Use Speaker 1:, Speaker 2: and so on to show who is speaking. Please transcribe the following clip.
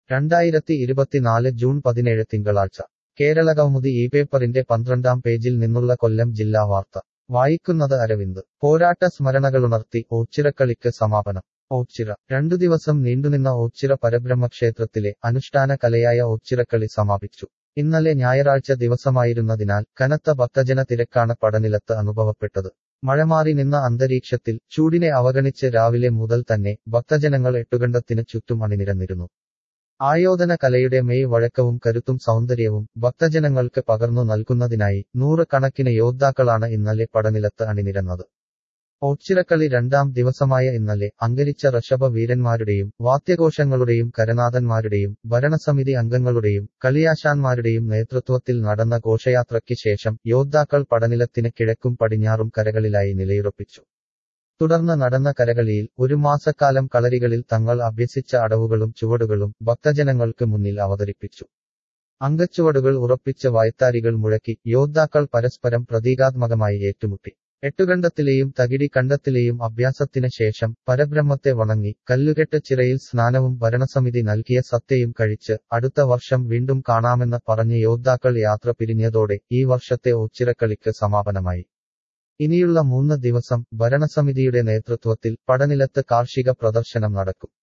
Speaker 1: രണ്ടായിരത്തി ഇരുപത്തിനാല് ജൂൺ പതിനേഴ് തിങ്കളാഴ്ച കേരളകൗമുദി ഈ പേപ്പറിന്റെ പന്ത്രണ്ടാം പേജിൽ നിന്നുള്ള കൊല്ലം ജില്ലാ വാർത്ത വായിക്കുന്നത് അരവിന്ദ് പോരാട്ട സ്മരണകളുണർത്തി ഓച്ചിറക്കളിക്ക് സമാപനം ഓച്ചിറ രണ്ടു ദിവസം നീണ്ടുനിന്ന ഓച്ചിറ പരബ്രഹ്മക്ഷേത്രത്തിലെ അനുഷ്ഠാന കലയായ ഓച്ചിറക്കളി സമാപിച്ചു ഇന്നലെ ഞായറാഴ്ച ദിവസമായിരുന്നതിനാൽ കനത്ത ഭക്തജന തിരക്കാണ് പടനിലത്ത് അനുഭവപ്പെട്ടത് മഴമാറി നിന്ന അന്തരീക്ഷത്തിൽ ചൂടിനെ അവഗണിച്ച് രാവിലെ മുതൽ തന്നെ ഭക്തജനങ്ങൾ എട്ടുകണ്ടത്തിന് ചുറ്റും അണിനിരന്നിരുന്നു ആയോധന കലയുടെ മെയ് വഴക്കവും കരുത്തും സൗന്ദര്യവും ഭക്തജനങ്ങൾക്ക് പകർന്നു നൽകുന്നതിനായി നൂറുകണക്കിന് യോദ്ധാക്കളാണ് ഇന്നലെ പടനിലത്ത് അണിനിരന്നത് ഓച്ചിറക്കളി രണ്ടാം ദിവസമായ ഇന്നലെ അങ്കരിച്ച ഋഷഭ വീരന്മാരുടെയും വാദ്യഘോഷങ്ങളുടെയും കരനാഥന്മാരുടെയും ഭരണസമിതി അംഗങ്ങളുടെയും കളിയാശാന്മാരുടെയും നേതൃത്വത്തിൽ നടന്ന ഘോഷയാത്രയ്ക്ക് ശേഷം യോദ്ധാക്കൾ പടനിലത്തിന് കിഴക്കും പടിഞ്ഞാറും കരകളിലായി നിലയുറപ്പിച്ചു തുടർന്ന് നടന്ന കരകളിയിൽ ഒരു മാസക്കാലം കളരികളിൽ തങ്ങൾ അഭ്യസിച്ച അടവുകളും ചുവടുകളും ഭക്തജനങ്ങൾക്ക് മുന്നിൽ അവതരിപ്പിച്ചു അങ്കച്ചുവടുകൾ ഉറപ്പിച്ച വായ്ത്താരികൾ മുഴക്കി യോദ്ധാക്കൾ പരസ്പരം പ്രതീകാത്മകമായി ഏറ്റുമുട്ടി എട്ടുകണ്ടത്തിലെയും തകിടി കണ്ടത്തിലെയും അഭ്യാസത്തിന് ശേഷം പരബ്രഹ്മത്തെ വണങ്ങി കല്ലുകെട്ട് ചിറയിൽ സ്നാനവും ഭരണസമിതി നൽകിയ സത്യയും കഴിച്ച് അടുത്ത വർഷം വീണ്ടും കാണാമെന്ന് പറഞ്ഞ് യോദ്ധാക്കൾ യാത്ര പിരിഞ്ഞതോടെ ഈ വർഷത്തെ ഒച്ചിറക്കളിക്ക് സമാപനമായി ഇനിയുള്ള മൂന്ന് ദിവസം ഭരണസമിതിയുടെ നേതൃത്വത്തിൽ പടനിലത്ത് കാർഷിക പ്രദർശനം നടക്കും